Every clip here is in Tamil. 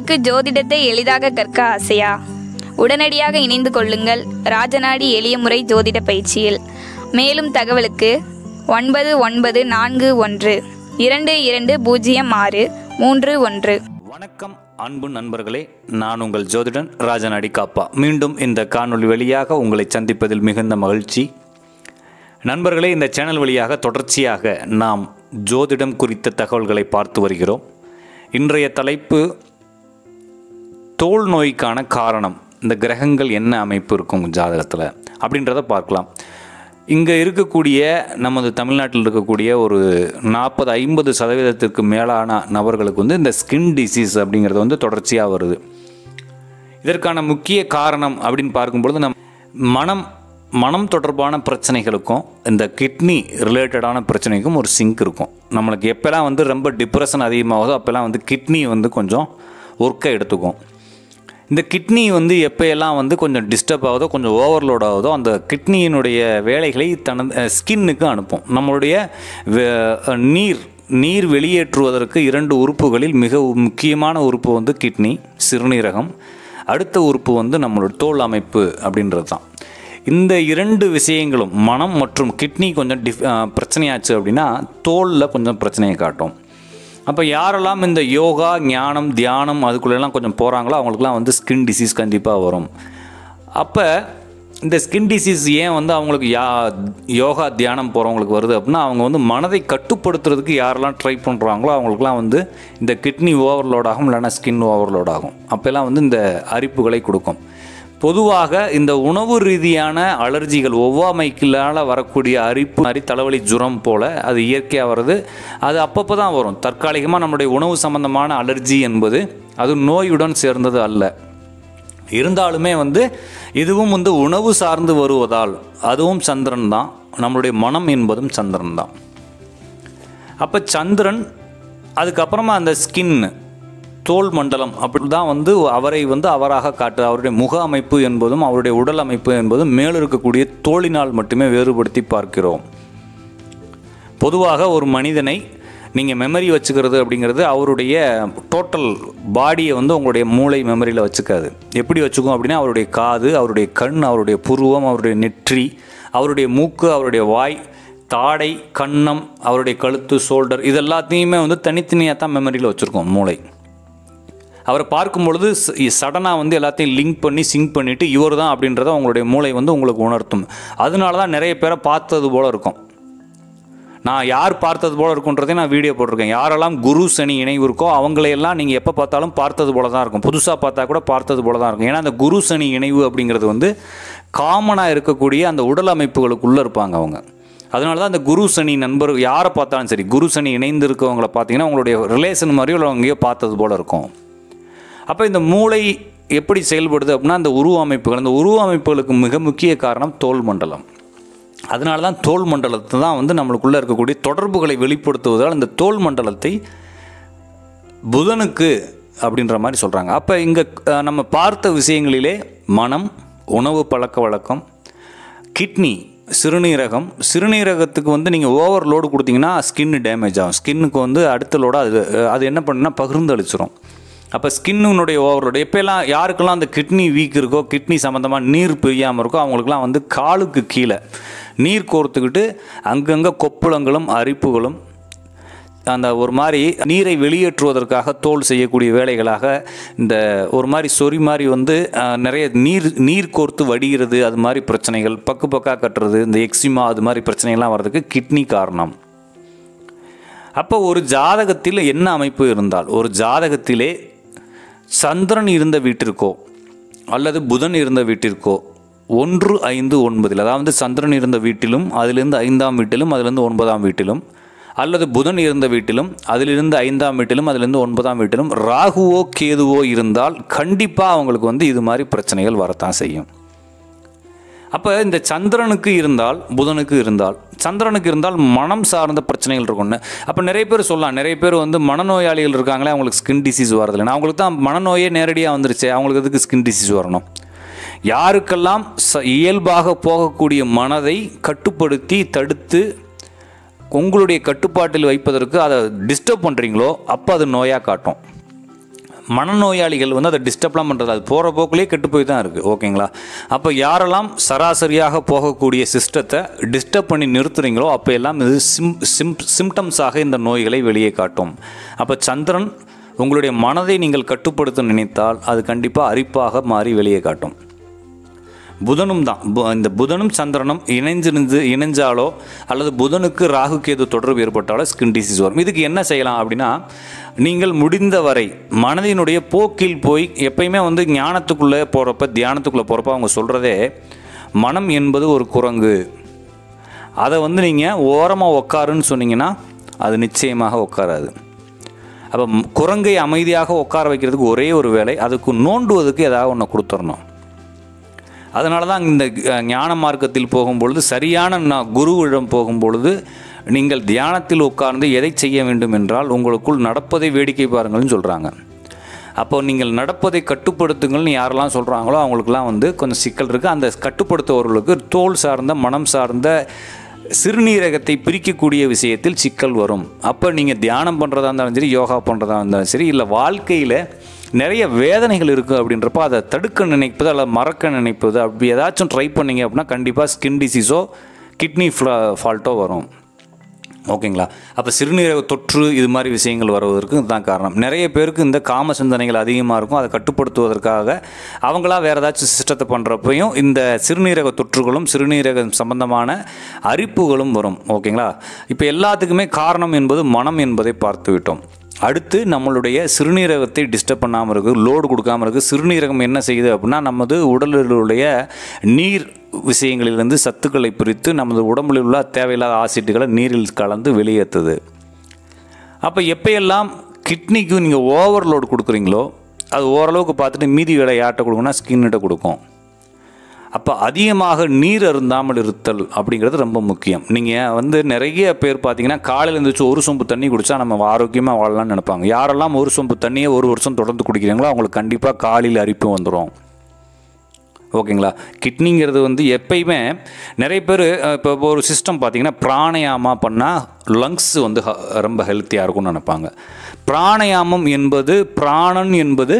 உங்களுக்கு ஜோதிடத்தை எளிதாக கற்க ஆசையா உடனடியாக இணைந்து கொள்ளுங்கள் ராஜநாடி எளிய முறை ஜோதிட பயிற்சியில் மேலும் தகவலுக்கு ஒன்பது ஒன்பது நான்கு ஒன்று இரண்டு இரண்டு பூஜ்ஜியம் ஆறு மூன்று ஒன்று வணக்கம் அன்பு நண்பர்களே நான் உங்கள் ஜோதிடன் ராஜநாடி காப்பா மீண்டும் இந்த காணொளி வழியாக உங்களை சந்திப்பதில் மிகுந்த மகிழ்ச்சி நண்பர்களே இந்த சேனல் வழியாக தொடர்ச்சியாக நாம் ஜோதிடம் குறித்த தகவல்களை பார்த்து வருகிறோம் இன்றைய தலைப்பு தோல் நோய்க்கான காரணம் இந்த கிரகங்கள் என்ன அமைப்பு இருக்கும் ஜாதகத்தில் அப்படின்றத பார்க்கலாம் இங்கே இருக்கக்கூடிய நமது தமிழ்நாட்டில் இருக்கக்கூடிய ஒரு நாற்பது ஐம்பது சதவீதத்திற்கு மேலான நபர்களுக்கு வந்து இந்த ஸ்கின் டிசீஸ் அப்படிங்கிறது வந்து தொடர்ச்சியாக வருது இதற்கான முக்கிய காரணம் அப்படின்னு பார்க்கும்பொழுது நம் மனம் மனம் தொடர்பான பிரச்சனைகளுக்கும் இந்த கிட்னி ரிலேட்டடான பிரச்சனைக்கும் ஒரு சிங்க் இருக்கும் நம்மளுக்கு எப்போல்லாம் வந்து ரொம்ப டிப்ரெஷன் அதிகமாகுதோ அப்போல்லாம் வந்து கிட்னி வந்து கொஞ்சம் ஒர்க்கை எடுத்துக்கும் இந்த கிட்னி வந்து எப்போயெல்லாம் வந்து கொஞ்சம் டிஸ்டர்ப் ஆகுதோ கொஞ்சம் ஓவர்லோட் ஆகுதோ அந்த கிட்னியினுடைய வேலைகளை தனது ஸ்கின்னுக்கு அனுப்பும் நம்மளுடைய வே- நீர் நீர் வெளியேற்றுவதற்கு இரண்டு உறுப்புகளில் மிக முக்கியமான உறுப்பு வந்து கிட்னி சிறுநீரகம் அடுத்த உறுப்பு வந்து நம்மளோட தோல் அமைப்பு அப்படின்றது தான் இந்த இரண்டு விஷயங்களும் மனம் மற்றும் கிட்னி கொஞ்சம் டிஃப் பிரச்சனையாச்சு அப்படின்னா தோலில் கொஞ்சம் பிரச்சனையை காட்டும் அப்போ யாரெல்லாம் இந்த யோகா ஞானம் தியானம் அதுக்குள்ளெல்லாம் கொஞ்சம் போகிறாங்களோ அவங்களுக்குலாம் வந்து ஸ்கின் டிசீஸ் கண்டிப்பாக வரும் அப்போ இந்த ஸ்கின் டிசீஸ் ஏன் வந்து அவங்களுக்கு யா யோகா தியானம் போகிறவங்களுக்கு வருது அப்படின்னா அவங்க வந்து மனதை கட்டுப்படுத்துறதுக்கு யாரெல்லாம் ட்ரை பண்ணுறாங்களோ அவங்களுக்குலாம் வந்து இந்த கிட்னி ஓவர்லோட் ஆகும் இல்லைன்னா ஸ்கின் ஓவர்லோட் ஆகும் அப்போல்லாம் வந்து இந்த அரிப்புகளை கொடுக்கும் பொதுவாக இந்த உணவு ரீதியான அலர்ஜிகள் ஒவ்வாமைக்களால் வரக்கூடிய அரிப்பு மாதிரி தலைவலி ஜுரம் போல் அது இயற்கையாக வருது அது அப்பப்போ தான் வரும் தற்காலிகமாக நம்முடைய உணவு சம்பந்தமான அலர்ஜி என்பது அது நோயுடன் சேர்ந்தது அல்ல இருந்தாலுமே வந்து இதுவும் வந்து உணவு சார்ந்து வருவதால் அதுவும் சந்திரன் தான் நம்மளுடைய மனம் என்பதும் சந்திரன் தான் அப்போ சந்திரன் அதுக்கப்புறமா அந்த ஸ்கின் தோல் மண்டலம் அப்படி தான் வந்து அவரை வந்து அவராக காட்டு அவருடைய முக அமைப்பு என்பதும் அவருடைய உடல் அமைப்பு என்பதும் மேல் இருக்கக்கூடிய தோலினால் மட்டுமே வேறுபடுத்தி பார்க்கிறோம் பொதுவாக ஒரு மனிதனை நீங்கள் மெமரி வச்சுக்கிறது அப்படிங்கிறது அவருடைய டோட்டல் பாடியை வந்து உங்களுடைய மூளை மெமரியில் வச்சுக்காது எப்படி வச்சுக்கும் அப்படின்னா அவருடைய காது அவருடைய கண் அவருடைய புருவம் அவருடைய நெற்றி அவருடைய மூக்கு அவருடைய வாய் தாடை கன்னம் அவருடைய கழுத்து ஷோல்டர் இது எல்லாத்தையுமே வந்து தனித்தனியாக தான் மெமரியில் வச்சுருக்கோம் மூளை அவரை பார்க்கும் பொழுது சடனாக வந்து எல்லாத்தையும் லிங்க் பண்ணி சிங்க் பண்ணிவிட்டு இவர் தான் அப்படின்றத உங்களுடைய மூளை வந்து உங்களுக்கு உணர்த்தும் அதனால தான் நிறைய பேரை பார்த்தது போல் இருக்கும் நான் யார் பார்த்தது போல இருக்குன்றதே நான் வீடியோ போட்டிருக்கேன் யாரெல்லாம் குரு சனி இணைவு இருக்கோ அவங்களையெல்லாம் நீங்கள் எப்போ பார்த்தாலும் பார்த்தது போல தான் இருக்கும் புதுசாக பார்த்தா கூட பார்த்தது போல தான் இருக்கும் ஏன்னா அந்த குரு சனி இணைவு அப்படிங்கிறது வந்து காமனாக இருக்கக்கூடிய அந்த உடல் அமைப்புகளுக்குள்ளே இருப்பாங்க அவங்க அதனால தான் அந்த குரு சனி நண்பர் யாரை பார்த்தாலும் சரி குரு சனி இணைந்து இருக்கவங்கள பார்த்தீங்கன்னா உங்களுடைய ரிலேஷன் மாதிரியோ இல்லை எங்கேயோ பார்த்தது போல இருக்கும் அப்போ இந்த மூளை எப்படி செயல்படுது அப்படின்னா அந்த உருவ அமைப்புகள் அந்த உருவ அமைப்புகளுக்கு மிக முக்கிய காரணம் தோல் மண்டலம் அதனால தான் தோல் மண்டலத்தை தான் வந்து நம்மளுக்குள்ளே இருக்கக்கூடிய தொடர்புகளை வெளிப்படுத்துவதால் இந்த தோல் மண்டலத்தை புதனுக்கு அப்படின்ற மாதிரி சொல்கிறாங்க அப்போ இங்கே நம்ம பார்த்த விஷயங்களிலே மனம் உணவு பழக்க வழக்கம் கிட்னி சிறுநீரகம் சிறுநீரகத்துக்கு வந்து நீங்கள் ஓவர்லோடு கொடுத்தீங்கன்னா ஸ்கின் டேமேஜ் ஆகும் ஸ்கின்னுக்கு வந்து அடுத்த லோட அது அது என்ன பண்ணுன்னா பகிர்ந்து அழிச்சிரும் அப்போ ஸ்கின்னுடைய ஓவர்லோடு எப்போல்லாம் யாருக்கெல்லாம் அந்த கிட்னி வீக் இருக்கோ கிட்னி சம்மந்தமாக நீர் பிரியாமல் இருக்கோ அவங்களுக்குலாம் வந்து காலுக்கு கீழே நீர் கோர்த்துக்கிட்டு அங்கங்கே கொப்புளங்களும் அரிப்புகளும் அந்த ஒரு மாதிரி நீரை வெளியேற்றுவதற்காக தோல் செய்யக்கூடிய வேலைகளாக இந்த ஒரு மாதிரி சொறி மாதிரி வந்து அஹ், நிறைய நீர் நீர் கோர்த்து வடிகிறது அது மாதிரி பிரச்சனைகள் பக்கு பக்கா கட்டுறது இந்த எக்ஸிமா அது மாதிரி பிரச்சனைகள்லாம் வர்றதுக்கு கிட்னி காரணம் அப்போ ஒரு ஜாதகத்தில் என்ன அமைப்பு இருந்தால் ஒரு ஜாதகத்திலே சந்திரன் இருந்த வீட்டிற்கோ அல்லது புதன் இருந்த வீட்டிற்கோ ஒன்று ஐந்து ஒன்பதில் அதாவது சந்திரன் இருந்த வீட்டிலும் அதிலிருந்து ஐந்தாம் வீட்டிலும் அதிலிருந்து ஒன்பதாம் வீட்டிலும் அல்லது புதன் இருந்த வீட்டிலும் அதிலிருந்து ஐந்தாம் வீட்டிலும் அதிலிருந்து ஒன்பதாம் வீட்டிலும் ராகுவோ கேதுவோ இருந்தால் கண்டிப்பாக அவங்களுக்கு வந்து இது மாதிரி பிரச்சனைகள் வரத்தான் செய்யும் அப்போ இந்த சந்திரனுக்கு இருந்தால் புதனுக்கு இருந்தால் சந்திரனுக்கு இருந்தால் மனம் சார்ந்த பிரச்சனைகள் இருக்கும்னு அப்போ நிறைய பேர் சொல்லலாம் நிறைய பேர் வந்து மனநோயாளிகள் இருக்காங்களே அவங்களுக்கு ஸ்கின் டிசீஸ் வரதில்லை அவங்களுக்கு தான் மனநோயே நேரடியாக வந்துருச்சு அவங்களுக்கு எதுக்கு ஸ்கின் டிசீஸ் வரணும் யாருக்கெல்லாம் ச இயல்பாக போகக்கூடிய மனதை கட்டுப்படுத்தி தடுத்து உங்களுடைய கட்டுப்பாட்டில் வைப்பதற்கு அதை டிஸ்டர்ப் பண்ணுறீங்களோ அப்போ அது நோயாக காட்டும் மனநோயாளிகள் வந்து அதை டிஸ்டர்ப்லாம் பண்ணுறது அது போகிற போக்குலேயே கெட்டு போய் தான் இருக்குது ஓகேங்களா அப்போ யாரெல்லாம் சராசரியாக போகக்கூடிய சிஸ்டத்தை டிஸ்டர்ப் பண்ணி நிறுத்துறீங்களோ அப்போ எல்லாம் இது சிம் சிம் சிம்டம்ஸாக இந்த நோய்களை வெளியே காட்டும் அப்போ சந்திரன் உங்களுடைய மனதை நீங்கள் கட்டுப்படுத்த நினைத்தால் அது கண்டிப்பாக அரிப்பாக மாறி வெளியே காட்டும் புதனும் தான் பு- இந்த புதனும் சந்திரனும் இணைஞ்சிருந்து இணைஞ்சாலோ அல்லது புதனுக்கு ராகு கேது தொடர்பு ஏற்பட்டாலோ ஸ்கின் டிசீஸ் வரும் இதுக்கு என்ன செய்யலாம் அப்படின்னா நீங்கள் முடிந்தவரை மனதினுடைய போக்கில் போய் எப்பயுமே வந்து ஞானத்துக்குள்ளே போகிறப்ப தியானத்துக்குள்ளே போகிறப்ப அவங்க சொல்கிறதே மனம் என்பது ஒரு குரங்கு அதை வந்து நீங்கள் ஓரமாக உட்காருன்னு சொன்னீங்கன்னா அது நிச்சயமாக உட்காராது அப்போ குரங்கை அமைதியாக உட்கார வைக்கிறதுக்கு ஒரே ஒரு வேலை அதுக்கு நோண்டுவதுக்கு ஏதாவது ஒன்று கொடுத்துடணும் அதனால தான் இந்த அஹ், ஞான மார்க்கத்தில் போகும்பொழுது சரியான ந- குருவிடம் போகும்பொழுது நீங்கள் தியானத்தில் உட்கார்ந்து எதை செய்ய வேண்டும் என்றால் உங்களுக்குள் நடப்பதை வேடிக்கை பாருங்கள்னு சொல்கிறாங்க அப்போ நீங்கள் நடப்பதை கட்டுப்படுத்துங்கள்னு யாரெல்லாம் சொல்கிறாங்களோ அவங்களுக்குலாம் வந்து கொஞ்சம் சிக்கல் இருக்குது அந்த கட்டுப்படுத்துபவர்களுக்கு தோல் சார்ந்த மனம் சார்ந்த சிறுநீரகத்தை பிரிக்கக்கூடிய விஷயத்தில் சிக்கல் வரும் அப்போ நீங்கள் தியானம் பண்ணுறதா இருந்தாலும் சரி யோகா பண்ணுறதா இருந்தாலும் சரி இல்லை வாழ்க்கையில் நிறைய வேதனைகள் இருக்குது அப்படின்றப்ப அதை தடுக்க நினைப்பது அல்லது மறக்க நினைப்பது அப்படி ஏதாச்சும் ட்ரை பண்ணீங்க அப்படின்னா கண்டிப்பாக ஸ்கின் டிசீஸோ கிட்னி ஃபால்ட்டோ வரும் ஓகேங்களா அப்போ சிறுநீரக தொற்று இது மாதிரி விஷயங்கள் வருவதற்கு இதுதான் காரணம் நிறைய பேருக்கு இந்த காம சிந்தனைகள் அதிகமாக இருக்கும் அதை கட்டுப்படுத்துவதற்காக அவங்களா வேறு ஏதாச்சும் சிஸ்டத்தை பண்ணுறப்பையும் இந்த சிறுநீரக தொற்றுகளும் சிறுநீரக சம்பந்தமான அரிப்புகளும் வரும் ஓகேங்களா இப்போ எல்லாத்துக்குமே காரணம் என்பது மனம் என்பதை பார்த்து விட்டோம் அடுத்து நம்மளுடைய சிறுநீரகத்தை டிஸ்டர்ப் பண்ணாமல் இருக்குது லோடு கொடுக்காமல் இருக்குது சிறுநீரகம் என்ன செய்யுது அப்படின்னா நமது உடலிலுடைய நீர் விஷயங்களிலிருந்து சத்துக்களை பிரித்து நமது உடம்பில் உள்ள தேவையில்லாத ஆசிட்டுகளை நீரில் கலந்து வெளியேற்றுது அப்போ எப்பயெல்லாம் கிட்னிக்கு நீங்கள் ஓவர்லோடு கொடுக்குறீங்களோ அது ஓரளவுக்கு பார்த்துட்டு மீதி வேலை யார்கிட்ட கொடுக்கணும்னா ஸ்கின்னிட்ட கொடுக்கும் அப்போ அதிகமாக நீர் அருந்தாமல் இருத்தல் அப்படிங்கிறது ரொம்ப முக்கியம் நீங்கள் வந்து நிறைய பேர் பார்த்தீங்கன்னா காலையில் எழுந்திரிச்சு ஒரு சொம்பு தண்ணி குடித்தா நம்ம ஆரோக்கியமாக வாழலாம்னு நினைப்பாங்க யாரெல்லாம் ஒரு சொம்பு தண்ணியை ஒரு வருஷம் தொடர்ந்து குடிக்கிறீங்களோ அவங்களுக்கு கண்டிப்பாக காலையில் அரிப்பு வந்துடும் ஓகேங்களா கிட்னிங்கிறது வந்து எப்பயுமே நிறைய பேர் இப்போ ஒரு சிஸ்டம் பார்த்தீங்கன்னா பிராணயாமா பண்ணால் லங்ஸ் வந்து ஹ- ரொம்ப ஹெல்த்தியாக இருக்கும்னு நினைப்பாங்க பிராணயாமம் என்பது பிராணன் என்பது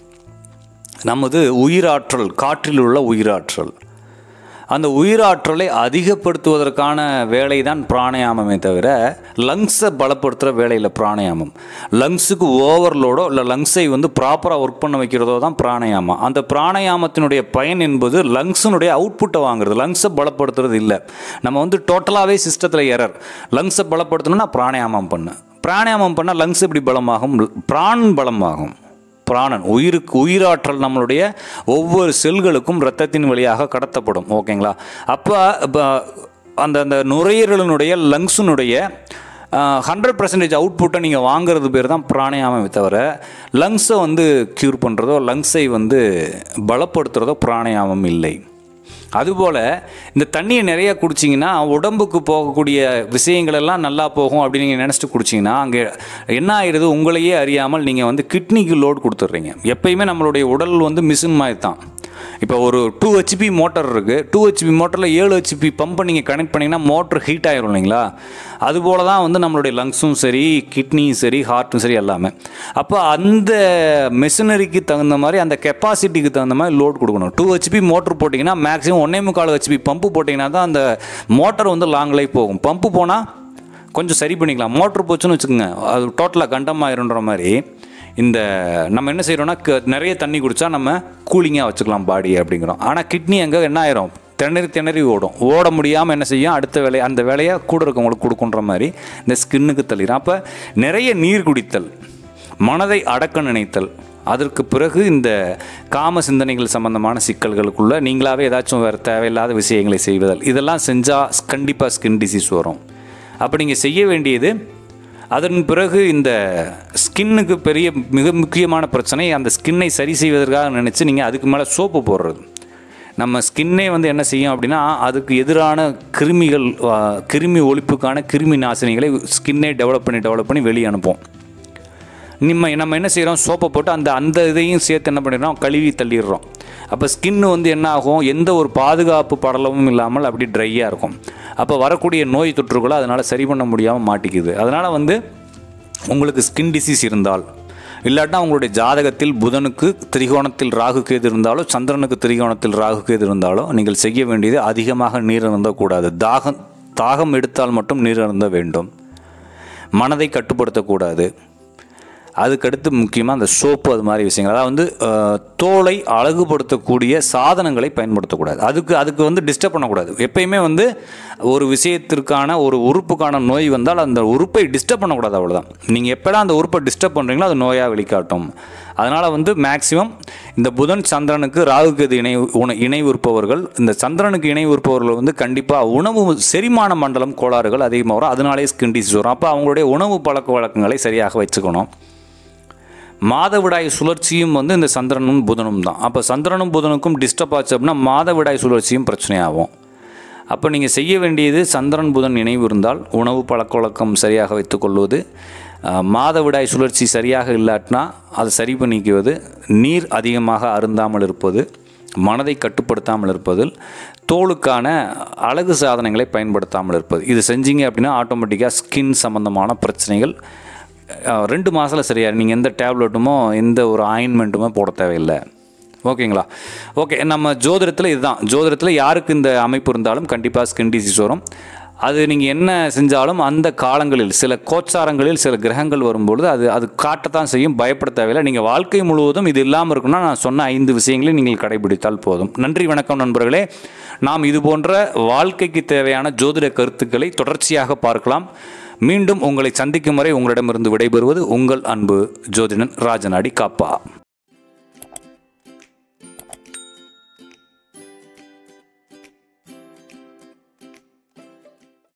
நமது உயிராற்றல் காற்றில் உள்ள உயிராற்றல் அந்த உயிராற்றலை அதிகப்படுத்துவதற்கான வேலை தான் பிராணயாமமே தவிர லங்ஸை பலப்படுத்துகிற வேலையில் பிராணயாமம் லங்ஸுக்கு ஓவர்லோடோ இல்லை லங்ஸை வந்து ப்ராப்பராக ஒர்க் பண்ண வைக்கிறதோ தான் பிராணயாமம் அந்த பிராணயாமத்தினுடைய பயன் என்பது லங்ஸினுடைய அவுட்புட்டை வாங்குறது லங்ஸை பலப்படுத்துறது இல்லை நம்ம வந்து டோட்டலாகவே சிஸ்டத்தில் எரர் லங்ஸை பலப்படுத்தணும்னா பிராணயாமம் பண்ணு பிராணயாமம் பண்ணால் லங்ஸ் எப்படி பலமாகும் பிராண் பலமாகும் பிராணன் உயிருக்கு உயிராற்றல் நம்மளுடைய ஒவ்வொரு செல்களுக்கும் இரத்தத்தின் வழியாக கடத்தப்படும் ஓகேங்களா அப்போ இப்போ அந்த அந்த நுரையீரலினுடைய லங்ஸினுடைய ஹண்ட்ரட் பர்சன்டேஜ் அவுட்புட்டை நீங்கள் வாங்குறது பேர் தான் பிராணயாமமே தவிர லங்ஸை வந்து க்யூர் பண்ணுறதோ லங்ஸை வந்து பலப்படுத்துகிறதோ பிராணயாமம் இல்லை அதுபோல் இந்த தண்ணியை நிறைய குடிச்சிங்கன்னா உடம்புக்கு போகக்கூடிய விஷயங்கள் எல்லாம் நல்லா போகும் அப்படின்னு நீங்கள் நினச்சிட்டு குடிச்சிங்கன்னா அங்கே என்ன ஆயிடுது உங்களையே அறியாமல் நீங்கள் வந்து கிட்னிக்கு லோட் கொடுத்துட்றீங்க எப்பயுமே நம்மளுடைய உடல் வந்து மிஷின் மாதிரி தான் இப்போ ஒரு டூ ஹெச்பி மோட்டர் இருக்குது டூ ஹெச்பி மோட்டரில் ஏழு ஹெச்பி பம்பை நீங்கள் கனெக்ட் பண்ணிங்கன்னா மோட்டர் ஹீட் ஆயிரும் இல்லைங்களா அதுபோல தான் வந்து நம்மளுடைய லங்ஸும் சரி கிட்னியும் சரி ஹார்ட்டும் சரி எல்லாமே அப்போ அந்த மெஷினரிக்கு தகுந்த மாதிரி அந்த கெப்பாசிட்டிக்கு தகுந்த மாதிரி லோட் கொடுக்கணும் டூ ஹெச்பி மோட்டர் போட்டிங்கன்னா மேக்ஸிமம் ஒன்றே முக்கால் ஹெச்பி பம்பு போட்டிங்கன்னா தான் அந்த மோட்டர் வந்து லாங் லைஃப் போகும் பம்பு போனால் கொஞ்சம் சரி பண்ணிக்கலாம் மோட்ரு போச்சுன்னு வச்சுக்கோங்க அது டோட்டலாக கண்டமாயிருன்ற மாதிரி இந்த நம்ம என்ன செய்கிறோம்னா க- நிறைய தண்ணி குடித்தா நம்ம கூலிங்காக வச்சுக்கலாம் பாடி அப்படிங்கிறோம் ஆனால் கிட்னி அங்கே என்ன ஆயிரும் திணறி திணறி ஓடும் ஓட முடியாமல் என்ன செய்யும் அடுத்த வேலையை அந்த வேலையை கூட இருக்கவங்களுக்கு கொடுக்குன்ற மாதிரி இந்த ஸ்கின்னுக்கு தள்ளிடும் அப்போ நிறைய நீர் குடித்தல் மனதை அடக்க நினைத்தல் அதற்கு பிறகு இந்த காம சிந்தனைகள் சம்பந்தமான சிக்கல்களுக்குள்ள நீங்களாவே ஏதாச்சும் வேறு தேவையில்லாத விஷயங்களை செய்வதல் இதெல்லாம் செஞ்சால் கண்டிப்பாக ஸ்கின் டிசீஸ் வரும் அப்போ நீங்கள் செய்ய வேண்டியது அதன் பிறகு இந்த ஸ்கின்னுக்கு பெரிய மிக முக்கியமான பிரச்சனை அந்த ஸ்கின்னை சரி செய்வதற்காக நினச்சி நீங்கள் அதுக்கு மேலே சோப்பு போடுறது நம்ம ஸ்கின்னே வந்து என்ன செய்யும் அப்படின்னா அதுக்கு எதிரான கிருமிகள் ஆ, கிருமி ஒழிப்புக்கான கிருமி நாசினிகளை ஸ்கின்னே டெவலப் பண்ணி டெவலப் பண்ணி வெளியே அனுப்போம் நம்ம நம்ம என்ன செய்கிறோம் சோப்பை போட்டு அந்த அந்த இதையும் சேர்த்து என்ன பண்ணிடுறோம் கழுவி தள்ளிடுறோம் அப்போ ஸ்கின் வந்து என்ன ஆகும் எந்த ஒரு பாதுகாப்பு படலமும் இல்லாமல் அப்படி ட்ரையாக இருக்கும் அப்போ வரக்கூடிய நோய் தொற்றுகளை அதனால் சரி பண்ண முடியாமல் மாட்டிக்குது அதனால் வந்து உங்களுக்கு ஸ்கின் டிசீஸ் இருந்தால் இல்லாட்டினா உங்களுடைய ஜாதகத்தில் புதனுக்கு திரிகோணத்தில் ராகு கேது இருந்தாலோ சந்திரனுக்கு திரிகோணத்தில் ராகு கேது இருந்தாலோ நீங்கள் செய்ய வேண்டியது அதிகமாக நீர் அருந்தக்கூடாது தாகம் தாகம் எடுத்தால் மட்டும் நீர் அருந்த வேண்டும் மனதை கட்டுப்படுத்தக்கூடாது அதுக்கடுத்து முக்கியமாக அந்த சோப்பு அது மாதிரி விஷயங்கள் அதாவது வந்து அஹ், தோலை அழகுபடுத்தக்கூடிய சாதனங்களை பயன்படுத்தக்கூடாது அதுக்கு அதுக்கு வந்து டிஸ்டர்ப் பண்ணக்கூடாது எப்பயுமே வந்து ஒரு விஷயத்திற்கான ஒரு உறுப்புக்கான நோய் வந்தால் அந்த உறுப்பை டிஸ்டர்ப் பண்ணக்கூடாது அவ்வளோதான் நீங்கள் எப்போலாம் அந்த உறுப்பை டிஸ்டர்ப் பண்ணுறீங்களோ அது நோயாக வெளிக்காட்டும் அதனால் வந்து மேக்சிமம் இந்த புதன் சந்திரனுக்கு ராகுகேது இணை உண இணை உறுப்பவர்கள் இந்த சந்திரனுக்கு இணை உறுப்பவர்கள் வந்து கண்டிப்பாக உணவு செரிமான மண்டலம் கோளாறுகள் அதிகமாக வரும் அதனாலே ஸ்கின் டிசீஸ் வரும் அப்போ அவங்களுடைய உணவு பழக்க வழக்கங்களை சரியாக வச்சுக்கணும் மாதவிடாய் சுழற்சியும் வந்து இந்த சந்திரனும் புதனும் தான் அப்போ சந்திரனும் புதனுக்கும் டிஸ்டர்ப் ஆச்சு அப்படின்னா மாதவிடாய் சுழற்சியும் பிரச்சனையாகும் அப்போ நீங்கள் செய்ய வேண்டியது சந்திரன் புதன் நினைவு இருந்தால் உணவு பழக்கவழக்கம் சரியாக வைத்துக்கொள்வது அஹ், மாதவிடாய் சுழற்சி சரியாக இல்லாட்டினா அதை சரி பண்ணிக்குவது நீர் அதிகமாக அருந்தாமல் இருப்பது மனதை கட்டுப்படுத்தாமல் இருப்பதில் தோலுக்கான அழகு சாதனங்களை பயன்படுத்தாமல் இருப்பது இது செஞ்சீங்க அப்படின்னா ஆட்டோமேட்டிக்காக ஸ்கின் சம்மந்தமான பிரச்சனைகள் அஹ், ரெண்டு மாதத்தில் சரியாக நீங்கள் எந்த டேப்லெட்டுமோ எந்த ஒரு ஆயின்மெண்ட்டுமோ போட தேவையில்லை ஓகேங்களா ஓகே நம்ம ஜோதிடத்தில் இதுதான் ஜோதிடத்தில் யாருக்கு இந்த அமைப்பு இருந்தாலும் கண்டிப்பாக ஸ்கின் டிசீஸ் வரும் அது நீங்கள் என்ன செஞ்சாலும் அந்த காலங்களில் சில கோச்சாரங்களில் சில கிரகங்கள் வரும்பொழுது அது அது காட்டத்தான் செய்யும் பயப்பட தேவையில்லை நீங்கள் வாழ்க்கை முழுவதும் இது இல்லாமல் இருக்குன்னா நான் சொன்ன ஐந்து விஷயங்களை நீங்கள் கடைபிடித்தால் போதும் நன்றி வணக்கம் நண்பர்களே நாம் இது போன்ற வாழ்க்கைக்கு தேவையான ஜோதிட கருத்துக்களை தொடர்ச்சியாக பார்க்கலாம் மீண்டும் உங்களை சந்திக்கும் வரை உங்களிடமிருந்து விடைபெறுவது உங்கள் அன்பு ஜோதிடன் ராஜநாடி காப்பா